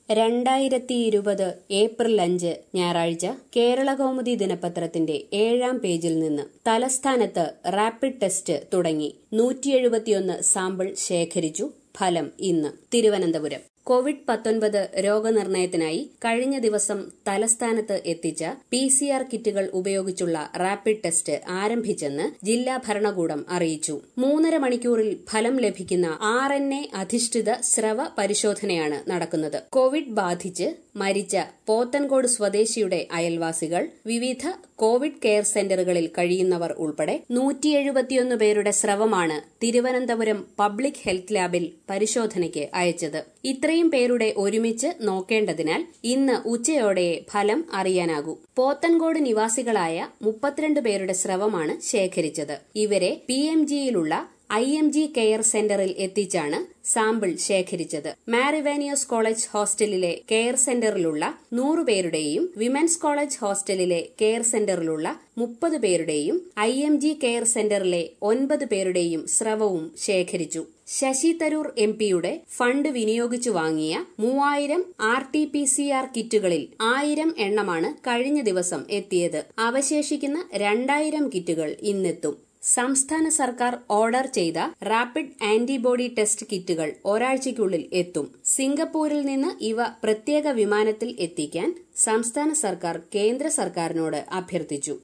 രണ്ടായിരത്തി ഇരുപത് ഏപ്രിൽ അഞ്ച് ഞായറാഴ്ച കേരളകൗമുദി ദിനപത്രത്തിന്റെ ഏഴാം പേജിൽ നിന്ന് തലസ്ഥാനത്ത് റാപ്പിഡ് ടെസ്റ്റ് തുടങ്ങി നൂറ്റി എഴുപത്തിയൊന്ന് സാമ്പിൾ ശേഖരിച്ചു ഫലം ഇന്ന് തിരുവനന്തപുരം കോവിഡ് പത്തൊൻപത് രോഗനിർണയത്തിനായി കഴിഞ്ഞ ദിവസം തലസ്ഥാനത്ത് എത്തിച്ച പി സി ആർ കിറ്റുകൾ ഉപയോഗിച്ചുള്ള റാപ്പിഡ് ടെസ്റ്റ് ആരംഭിച്ചെന്ന് ജില്ലാ ഭരണകൂടം അറിയിച്ചു മൂന്നര മണിക്കൂറിൽ ഫലം ലഭിക്കുന്ന ആർ എൻ എ അധിഷ്ഠിത സ്രവ പരിശോധനയാണ് നടക്കുന്നത് കോവിഡ് ബാധിച്ച് മരിച്ച പോത്തൻകോട് സ്വദേശിയുടെ അയൽവാസികൾ വിവിധ കോവിഡ് കെയർ സെന്ററുകളിൽ കഴിയുന്നവർ ഉൾപ്പെടെ നൂറ്റി എഴുപത്തിയൊന്ന് പേരുടെ സ്രവമാണ് തിരുവനന്തപുരം പബ്ലിക് ഹെൽത്ത് ലാബിൽ പരിശോധനയ്ക്ക് അയച്ചത് ഇത്രയും പേരുടെ ഒരുമിച്ച് നോക്കേണ്ടതിനാൽ ഇന്ന് ഉച്ചയോടെയെ ഫലം അറിയാനാകൂ പോത്തൻകോട് നിവാസികളായ മുപ്പത്തിരണ്ട് പേരുടെ സ്രവമാണ് ശേഖരിച്ചത് ഇവരെ പി എം ജിയിലുള്ള ഐ എം ജി കെയർ സെന്ററിൽ എത്തിച്ചാണ് സാമ്പിൾ ശേഖരിച്ചത് മാരിവാനിയോസ് കോളേജ് ഹോസ്റ്റലിലെ കെയർ സെന്ററിലുള്ള നൂറ് പേരുടെയും വിമൻസ് കോളേജ് ഹോസ്റ്റലിലെ കെയർ സെന്ററിലുള്ള മുപ്പത് പേരുടെയും ഐ എം ജി കെയർ സെന്ററിലെ ഒൻപത് പേരുടെയും സ്രവവും ശേഖരിച്ചു ശശി തരൂർ എം പിയുടെ ഫണ്ട് വിനിയോഗിച്ചു വാങ്ങിയ മൂവായിരം R T P C R കിറ്റുകളിൽ ആയിരം എണ്ണമാണ് കഴിഞ്ഞ ദിവസം എത്തിയത് അവശേഷിക്കുന്ന രണ്ടായിരം കിറ്റുകൾ ഇന്നെത്തും സംസ്ഥാന സർക്കാർ ഓർഡർ ചെയ്ത റാപ്പിഡ് ആന്റിബോഡി ടെസ്റ്റ് കിറ്റുകൾ ഒരാഴ്ചയ്ക്കുള്ളിൽ എത്തും സിംഗപ്പൂരിൽ നിന്ന് ഇവ പ്രത്യേക വിമാനത്തിൽ എത്തിക്കാൻ സംസ്ഥാന സർക്കാർ കേന്ദ്ര സർക്കാരിനോട് അഭ്യർത്ഥിച്ചു